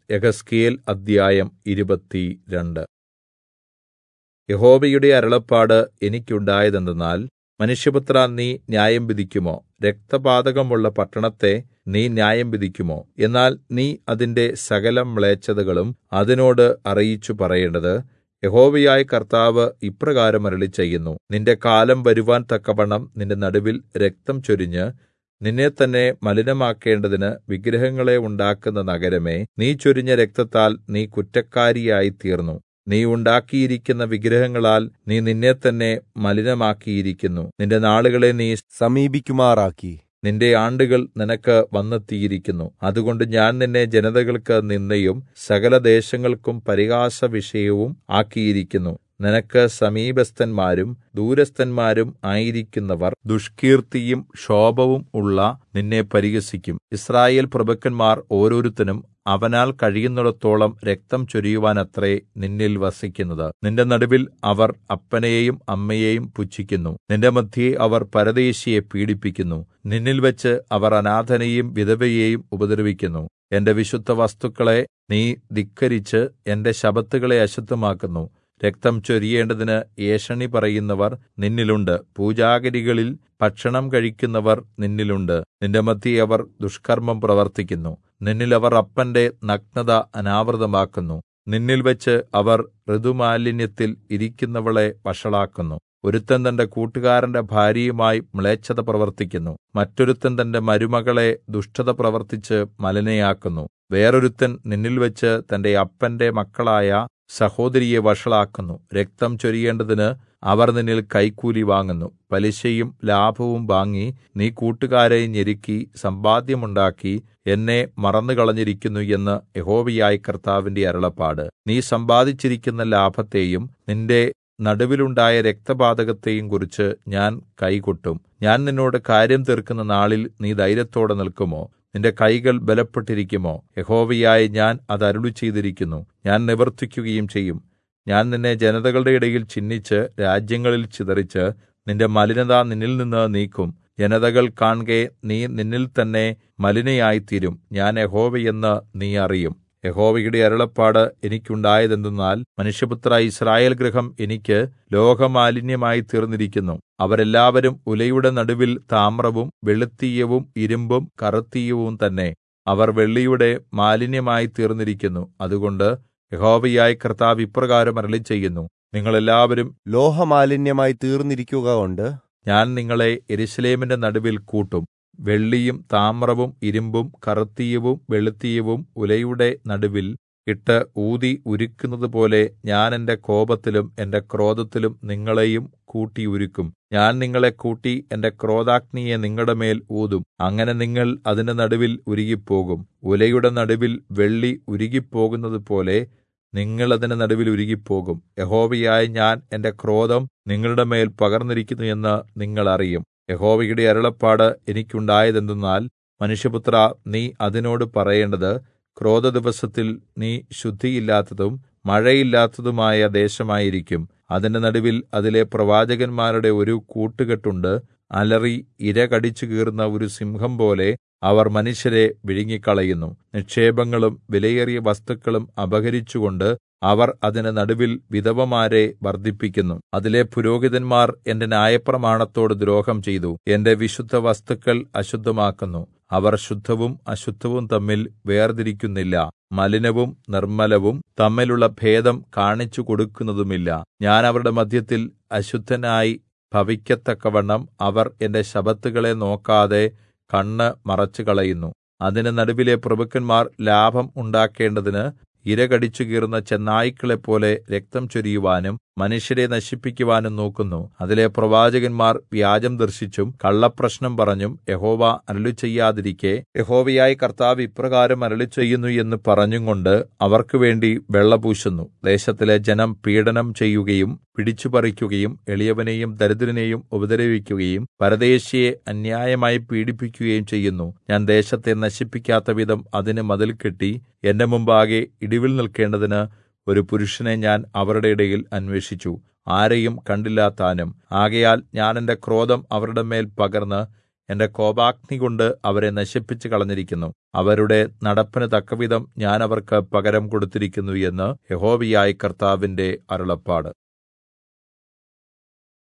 യെഹെസ്കേൽ അദ്ധ്യായം ഇരുപത്തിരണ്ട് യഹോവയുടെ അരുളപ്പാട് എനിക്കുണ്ടായതെന്തെന്നാൽ മനുഷ്യപുത്രാ നീ ന്യായം വിധിക്കുമോ രക്തപാതകമുള്ള പട്ടണത്തെ നീ ന്യായം വിധിക്കുമോ എന്നാൽ നീ അതിന്റെ സകലമ്ലേച്ഛതകളും അതിനോട് അറിയിച്ചു പറയേണ്ടത് യഹോവയായ കർത്താവ് ഇപ്രകാരം അരുളിച്ചെയ്യുന്നു നിന്റെ കാലം വരുവാൻ തക്കവണ്ണം നിന്റെ നടുവിൽ രക്തം ചൊരിഞ്ഞ് നിന്നെത്തന്നെ മലിനമാക്കേണ്ടതിന് വിഗ്രഹങ്ങളെ ഉണ്ടാക്കുന്ന നഗരമേ നീ ചൊരിഞ്ഞ രക്തത്താൽ നീ കുറ്റക്കാരിയായിത്തീർന്നു നീ ഉണ്ടാക്കിയിരിക്കുന്ന വിഗ്രഹങ്ങളാൽ നീ നിന്നെത്തന്നെ മലിനമാക്കിയിരിക്കുന്നു നിന്റെ നാളുകളെ നീ സമീപിക്കുമാറാക്കി നിന്റെ ആണ്ടുകൾ നിനക്ക് വന്നെത്തിയിരിക്കുന്നു അതുകൊണ്ട് ഞാൻ നിന്നെ ജനതകൾക്ക് നിന്ദയും സകലദേശങ്ങൾക്കും പരിഹാസവിഷയവും ആക്കിയിരിക്കുന്നു നിനക്ക് സമീപസ്ഥന്മാരും ദൂരസ്ഥന്മാരും ആയിരിക്കുന്നവർ ദുഷ്കീർത്തിയും ശോഭവും ഉള്ള നിന്നെ പരിഹസിക്കും യിസ്രായേൽ പ്രഭുക്കന്മാർ ഓരോരുത്തനും അവനാൽ കഴിയുന്നിടത്തോളം രക്തം ചൊരിയുവാനത്രേ നിന്നിൽ വസിക്കുന്നത് നിന്റെ നടുവിൽ അവർ അപ്പനെയും അമ്മയെയും പുച്ഛിക്കുന്നു നിന്റെ മദ്ധ്യേ അവർ പരദേശിയെ പീഡിപ്പിക്കുന്നു നിന്നിൽ വെച്ച് അവർ അനാഥനെയും വിധവയെയും ഉപദ്രവിക്കുന്നു എന്റെ വിശുദ്ധ വസ്തുക്കളെ നീ ധിക്കരിച്ച് എന്റെ ശബ്ബത്തുകളെ അശുദ്ധമാക്കുന്നു രക്തം ചൊരിയേണ്ടതിന് ഏഷണി പറയുന്നവർ നിന്നിലുണ്ട് പൂജാഗിരികളിൽ ഭക്ഷണം കഴിക്കുന്നവർ നിന്നിലുണ്ട് നിന്റെ മധ്യേ അവർ ദുഷ്കർമ്മം പ്രവർത്തിക്കുന്നു നിന്നിൽ അവർ അപ്പന്റെ നഗ്നത അനാവൃതമാക്കുന്നു നിന്നിൽ വെച്ച് അവർ ഋതുമാലിന്യത്തിൽ ഇരിക്കുന്നവളെ വഷളാക്കുന്നു ഒരുത്തൻ തന്റെ കൂട്ടുകാരന്റെ ഭാര്യയുമായി മ്ലേച്ഛത പ്രവർത്തിക്കുന്നു മറ്റൊരുത്തൻ തന്റെ മരുമകളെ ദുഷ്ടത പ്രവർത്തിച്ച് മലിനയാക്കുന്നു വേറൊരുത്തൻ നിന്നിൽ വെച്ച് തന്റെ അപ്പന്റെ മക്കളായ സഹോദരിയെ വഷളാക്കുന്നു രക്തം ചൊരിയേണ്ടതിന് അവർ നിന്നിൽ കൈക്കൂലി വാങ്ങുന്നു പലിശയും ലാഭവും വാങ്ങി നീ കൂട്ടുകാരെ ഞെരുക്കി സമ്പാദ്യമുണ്ടാക്കി എന്നെ മറന്നുകളഞ്ഞിരിക്കുന്നു എന്ന് യഹോവയായ കർത്താവിന്റെ അരുളപ്പാട് നീ സമ്പാദിച്ചിരിക്കുന്ന ലാഭത്തെയും നിന്റെ നടുവിലുണ്ടായ രക്തപാതകത്തെയും കുറിച്ച് ഞാൻ കൈകൊട്ടും ഞാൻ നിന്നോട് കാര്യം തീർക്കുന്ന നാളിൽ നീ ധൈര്യത്തോടെ നിൽക്കുമോ നിന്റെ കൈകൾ ബലപ്പെട്ടിരിക്കുമോ യഹോവയായ ഞാൻ അത് അരുളി ചെയ്തിരിക്കുന്നു ഞാൻ നിവർത്തിക്കുകയും ചെയ്യും ഞാൻ നിന്നെ ജനതകളുടെ ഇടയിൽ ചിഹ്നിച്ച് രാജ്യങ്ങളിൽ ചിതറിച്ച് നിന്റെ മലിനത നിന്നിൽ നിന്ന് നീക്കും ജനതകൾ കാൺകെ നീ നിന്നിൽ തന്നെ മലിനയായിത്തീരും ഞാൻ യഹോവയെന്ന് നീ അറിയും യഹോവയുടെ അരുളപ്പാട് എനിക്കുണ്ടായതെന്തെന്നാൽ മനുഷ്യപുത്ര ഇസ്രായേൽ ഗൃഹം എനിക്ക് ലോകമാലിന്യമായി തീർന്നിരിക്കുന്നു അവരെല്ലാവരും ഉലയുടെ നടുവിൽ താമ്രവും വെളുത്തീയവും ഇരുമ്പും കറുത്തീയവും തന്നെ അവർ വെള്ളിയുടെ മാലിന്യമായി തീർന്നിരിക്കുന്നു അതുകൊണ്ട് യഹോവയായ കർത്താവ് ഇപ്രകാരം അരളിച്ചെയ്യുന്നു നിങ്ങളെല്ലാവരും ലോഹമാലിന്യമായി തീർന്നിരിക്കുക കൊണ്ട് ഞാൻ നിങ്ങളെ യെരൂശലേമിന്റെ നടുവിൽ കൂട്ടും വെള്ളിയും താമ്രവും ഇരുമ്പും കറുത്തീയവും വെളുത്തീയവും ഉലയുടെ നടുവിൽ ഇട്ട് ഊതി ഉരുക്കുന്നതുപോലെ ഞാൻ എന്റെ കോപത്തിലും എന്റെ ക്രോധത്തിലും നിങ്ങളെയും കൂട്ടി ഉരുക്കും ഞാൻ നിങ്ങളെ കൂട്ടി എന്റെ ക്രോധാഗ്നിയെ നിങ്ങളുടെ മേൽ ഊതും അങ്ങനെ നിങ്ങൾ അതിന്റെ നടുവിൽ ഉരുകിപ്പോകും ഉലയുടെ നടുവിൽ വെള്ളി ഉരുകിപ്പോകുന്നതുപോലെ നിങ്ങൾ അതിന്റെ നടുവിൽ ഉരുകിപ്പോകും യഹോവയായ ഞാൻ എന്റെ ക്രോധം നിങ്ങളുടെ മേൽ പകർന്നിരിക്കുന്നു എന്ന് നിങ്ങൾ അറിയും യഹോവയുടെ അരുളപ്പാട് എനിക്കുണ്ടായതെന്തെന്നാൽ മനുഷ്യപുത്ര നീ അതിനോട് പറയേണ്ടത് ക്രോധദിവസത്തിൽ നീ ശുദ്ധിയില്ലാത്തതും മഴയില്ലാത്തതുമായ ദേശമായിരിക്കും അതിന്റെ നടുവിൽ അതിലെ പ്രവാചകന്മാരുടെ ഒരു കൂട്ടുകെട്ടുണ്ട് അലറി ഇര കടിച്ചു കീറുന്ന ഒരു സിംഹം പോലെ അവർ മനുഷ്യരെ വിഴുങ്ങിക്കളയുന്നു നിക്ഷേപങ്ങളും വിലയേറിയ വസ്തുക്കളും അപഹരിച്ചുകൊണ്ട് അവർ അതിന്റെ നടുവിൽ വിധവമാരെ വർദ്ധിപ്പിക്കുന്നു അതിലെ പുരോഹിതന്മാർ എന്റെ ന്യായപ്രമാണത്തോട് ദ്രോഹം ചെയ്തു എന്റെ വിശുദ്ധ വസ്തുക്കൾ അശുദ്ധമാക്കുന്നു അവർ ശുദ്ധവും അശുദ്ധവും തമ്മിൽ വേർതിരിക്കുന്നില്ല മലിനവും നിർമ്മലവും തമ്മിലുള്ള ഭേദം കാണിച്ചു കൊടുക്കുന്നതുമില്ല ഞാൻ അവരുടെ മധ്യത്തിൽ അശുദ്ധനായി ഭവിക്കത്തക്കവണ്ണം അവർ എന്റെ ശബത്തുകളെ നോക്കാതെ കണ്ണ് മറച്ചുകളയുന്നു അതിന് നടുവിലെ പ്രഭുക്കന്മാർ ലാഭം ഉണ്ടാക്കേണ്ടതിന് ഇര കടിച്ചു കീറുന്ന ചെന്നായ്ക്കളെപ്പോലെ രക്തം ചൊരിയുവാനും മനുഷ്യരെ നശിപ്പിക്കുവാനും നോക്കുന്നു അതിലെ പ്രവാചകന്മാർ വ്യാജം ദർശിച്ചും കള്ളപ്രശ്നം പറഞ്ഞും യഹോവ അരുളിച്ചെയ്യാതിരിക്കെ യഹോവയായ കർത്താവ് ഇപ്രകാരം അരുളിച്ചെയ്യുന്നു എന്ന് പറഞ്ഞുംകൊണ്ട് അവർക്ക് വേണ്ടി വെള്ളപൂശുന്നു ദേശത്തിലെ ജനം പീഡനം ചെയ്യുകയും പിടിച്ചുപറിക്കുകയും എളിയവനെയും ദരിദ്രനെയും ഉപദ്രവിക്കുകയും പരദേശിയെ അന്യായമായി പീഡിപ്പിക്കുകയും ചെയ്യുന്നു ഞാൻ ദേശത്തെ നശിപ്പിക്കാത്ത വിധം അതിന് മതിൽ കെട്ടി എന്റെ മുമ്പാകെ ഇടിവിൽ നിൽക്കേണ്ടതിന് ഒരു പുരുഷനെ ഞാൻ അവരുടെ ഇടയിൽ അന്വേഷിച്ചു ആരെയും കണ്ടില്ല താനും ആകയാൽ ഞാൻ എന്റെ ക്രോധം അവരുടെ മേൽ പകർന്ന് എന്റെ കോപാഗ്നികൊണ്ട് അവരെ നശിപ്പിച്ചു കളഞ്ഞിരിക്കുന്നു അവരുടെ നടപ്പിന് തക്കവിധം ഞാൻ അവർക്ക് പകരം കൊടുത്തിരിക്കുന്നു എന്ന് യഹോവയായ കർത്താവിന്റെ അരുളപ്പാട്